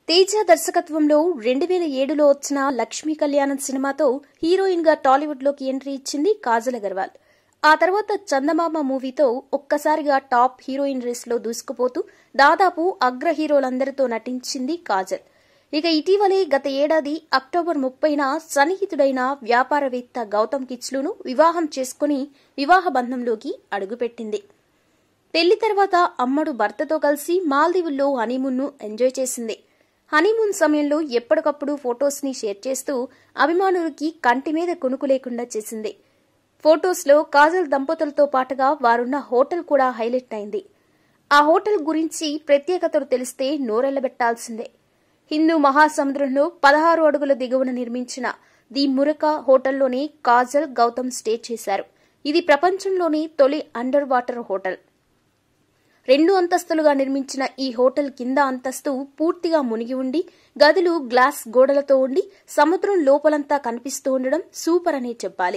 తేజ దర్శకత్వంలో రెండు వేల ఏడులో వచ్చిన లక్ష్మీ కళ్యాణం సినిమాతో హీరోయిన్ గా టాలీవుడ్ లోకి ఎంట్రీ ఇచ్చింది కాజల్ అగర్వాల్ ఆ తర్వాత చందమామ మూవీతో ఒక్కసారిగా టాప్ హీరోయిన్ రేస్ లో దూసుకుపోతూ దాదాపు అగ్ర హీరోలందరితో నటించింది కాజల్ ఇక ఇటీవలే గత ఏడాది అక్టోబర్ ముప్పైన సన్నిహితుడైన వ్యాపారవేత్త గౌతమ్ కిచ్లును వివాహం చేసుకుని వివాహ బంధంలోకి అడుగుపెట్టింది పెళ్లి తర్వాత అమ్మడు భర్తతో కలిసి మాల్దీవుల్లో హనీమూన్ను ఎంజాయ్ చేసింది హనీమూన్ సమయంలో ఎప్పటికప్పుడు ఫొటోస్ ని షేర్ చేస్తూ అభిమానులకి కంటి మీద కొనుకు లేకుండా చేసింది ఫొటోస్లో కాజల్ దంపతులతో పాటుగా వారున్న హోటల్ కూడా హైలైట్ అయింది ఆ హోటల్ గురించి ప్రత్యేకతలు తెలిస్తే నోరెళ్లబెట్టాల్సిందే హిందూ మహాసముద్రంలో పదహారు అడుగుల దిగువన నిర్మించిన ది మురక హోటల్లోనే కాజల్ గౌతమ్ స్టే చేశారు ఇది ప్రపంచంలోని తొలి అండర్ వాటర్ హోటల్ రెండు అంతస్తులుగా నిర్మించిన ఈ హోటల్ కింద అంతస్తు పూర్తిగా మునిగి ఉండి గదులు గ్లాస్ గోడలతో ఉండి సముద్రం లోపలంతా కనిపిస్తూ ఉండడం సూపర్ అనే చెప్పాలి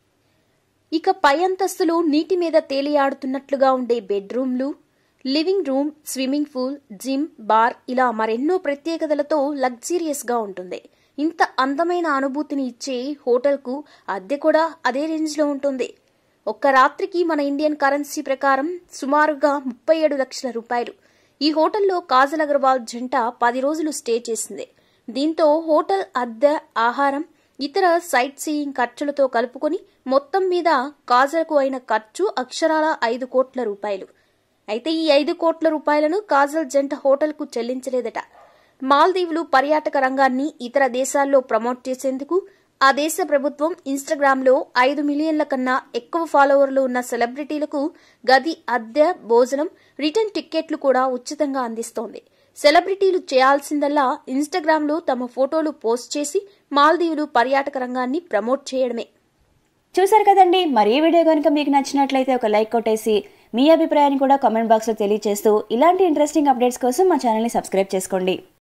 ఇక పై అంతస్తులో నీటి మీద తేలియాడుతున్నట్లుగా ఉండే బెడ్రూమ్లు living room swimming pool gym bar ఇలా మరెన్నో ప్రత్యేకతలతో లగ్జీరియస్ గా ఉంటుంది ఇంత అందమైన అనుభూతిని ఇచ్చే హోటల్కు అద్దె కూడా అదే రేంజ్లో ఉంటుంది ఒక్క రాత్రికి మన ఇండియన్ కరెన్సీ ప్రకారం సుమారుగా ముప్పై ఏడు లక్షల రూపాయలు ఈ హోటల్లో కాజల్ అగర్వాల్ జంట పది రోజులు స్టే చేసింది దీంతో హోటల్ అద్దె ఆహారం ఇతర సైట్ సీయింగ్ ఖర్చులతో కలుపుకొని మొత్తం మీద కాజల్కు అయిన ఖర్చు అక్షరాల ఐదు కోట్ల రూపాయలు అయితే ఈ ఐదు కోట్ల రూపాయలను కాజల్ జంట హోటల్కు చెల్లించలేదట మాల్దీవులు పర్యాటక రంగాన్ని ఇతర దేశాల్లో ప్రమోట్ చేసేందుకు ఆ దేశ ప్రభుత్వం ఇన్స్టాగ్రామ్లో ఐదు మిలియన్ల కన్నా ఎక్కువ ఫాలోవర్లు ఉన్న సెలబ్రిటీలకు గది అద్దె భోజనం రిటర్న్ టిక్కెట్లు కూడా ఉచితంగా అందిస్తోంది సెలబ్రిటీలు చేయాల్సిందల్లా ఇన్స్టాగ్రామ్లో తమ ఫోటోలు పోస్ట్ చేసి మాల్దీవులు పర్యాటక రంగాన్ని ప్రమోట్ చేయడమే చూసారు కదండి మరి ఈ వీడియో కనుక మీకు నచ్చినట్లయితే ఒక లైక్ కొట్టేసి మీ అభిప్రాయాన్ని కూడా కామెంట్ బాక్స్లో తెలియజేస్తూ ఇలాంటి ఇంట్రెస్టింగ్ అప్డేట్స్ కోసం మా ఛానల్ని సబ్స్క్రైబ్ చేసుకోండి